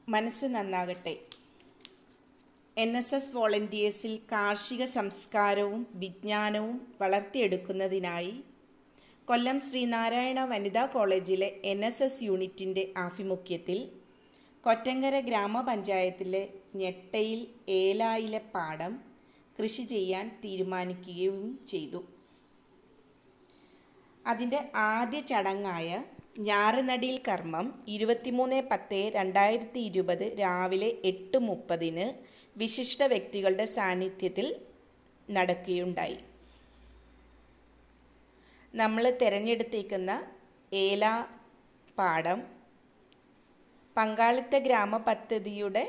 മനസ്സ് നന്നാകട്ടെ N S S വോളണ്ടിയേഴ്സിൽ കാർഷിക സംസ്കാരവും വിജ്ഞാനവും വളർത്തിയെടുക്കുന്നതിനായി കൊല്ലം ശ്രീനാരായണ വനിതാ കോളേജിലെ എൻ എസ് എസ് യൂണിറ്റിൻ്റെ ആഭിമുഖ്യത്തിൽ കൊറ്റങ്കര ഗ്രാമപഞ്ചായത്തിലെ ഞെട്ടയിൽ ഏലായിലെ പാടം കൃഷി ചെയ്യാൻ തീരുമാനിക്കുകയും ചെയ്തു അതിൻ്റെ ആദ്യ ചടങ്ങായ ഞാറുനടിയിൽ കർമ്മം ഇരുപത്തിമൂന്ന് പത്ത് രണ്ടായിരത്തി ഇരുപത് രാവിലെ എട്ട് മുപ്പതിന് വിശിഷ്ട വ്യക്തികളുടെ സാന്നിധ്യത്തിൽ നടക്കുകയുണ്ടായി നമ്മൾ തിരഞ്ഞെടുത്തേക്കുന്ന ഏല പാടം പങ്കാളിത്ത ഗ്രാമ പദ്ധതിയുടെ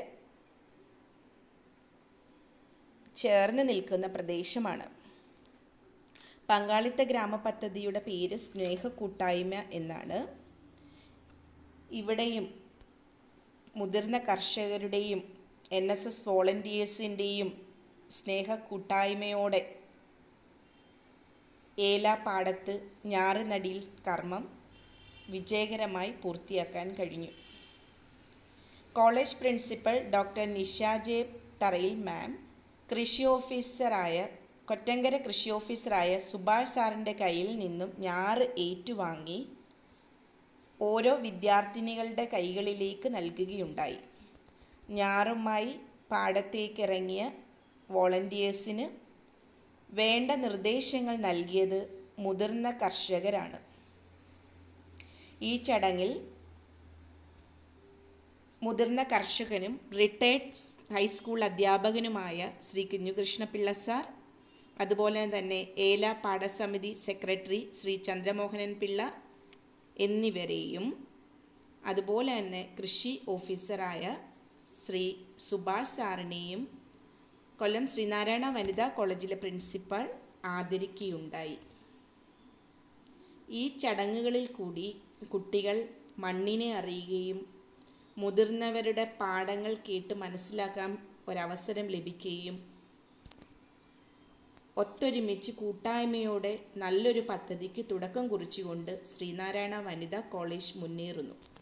ചേർന്ന് നിൽക്കുന്ന പ്രദേശമാണ് പങ്കാളിത്ത ഗ്രാമ പദ്ധതിയുടെ പേര് സ്നേഹ കൂട്ടായ്മ എന്നാണ് ഇവിടെയും മുതിർന്ന കർഷകരുടെയും എൻ എസ് എസ് വോളണ്ടിയേഴ്സിൻ്റെയും സ്നേഹ കൂട്ടായ്മയോടെ ഏലാപ്പാടത്ത് ഞാറുനടിയിൽ കർമ്മം വിജയകരമായി പൂർത്തിയാക്കാൻ കഴിഞ്ഞു college principal doctor Nisha J Tharayil ma'am കൃഷി ഓഫീസറായ കൊറ്റങ്കര കൃഷി ഓഫീസറായ സുഭാഷ് സാറിൻ്റെ കയ്യിൽ നിന്നും ഞാറ് ഏറ്റുവാങ്ങി ഓരോ വിദ്യാർത്ഥിനികളുടെ കൈകളിലേക്ക് നൽകുകയുണ്ടായി ഞാറുമായി പാടത്തേക്ക് ഇറങ്ങിയ വോളണ്ടിയേഴ്സിന് വേണ്ട നിർദ്ദേശങ്ങൾ നൽകിയത് മുതിർന്ന കർഷകരാണ് ഈ ചടങ്ങിൽ മുതിർന്ന കർഷകനും റിട്ടയർഡ് ഹൈസ്കൂൾ അധ്യാപകനുമായ ശ്രീ കുഞ്ഞുകൃഷ്ണപിള്ള സാർ അതുപോലെ തന്നെ ഏല പാഠസമിതി സെക്രട്ടറി ശ്രീ ചന്ദ്രമോഹനൻ പിള്ള എന്നിവരെയും അതുപോലെ തന്നെ കൃഷി ഓഫീസറായ ശ്രീ സുഭാഷ് സാറിനെയും കൊല്ലം ശ്രീനാരായണ വനിതാ കോളേജിലെ പ്രിൻസിപ്പാൾ ആദരിക്കുകയുണ്ടായി ഈ ചടങ്ങുകളിൽ കൂടി കുട്ടികൾ മണ്ണിനെ അറിയുകയും മുതിർന്നവരുടെ പാഠങ്ങൾ കേട്ട് മനസ്സിലാക്കാൻ ഒരവസരം ലഭിക്കുകയും ഒത്തൊരുമിച്ച് കൂട്ടായ്മയോടെ നല്ലൊരു പദ്ധതിക്ക് തുടക്കം കുറിച്ചുകൊണ്ട് ശ്രീനാരായണ വനിതാ കോളേജ് മുന്നേറുന്നു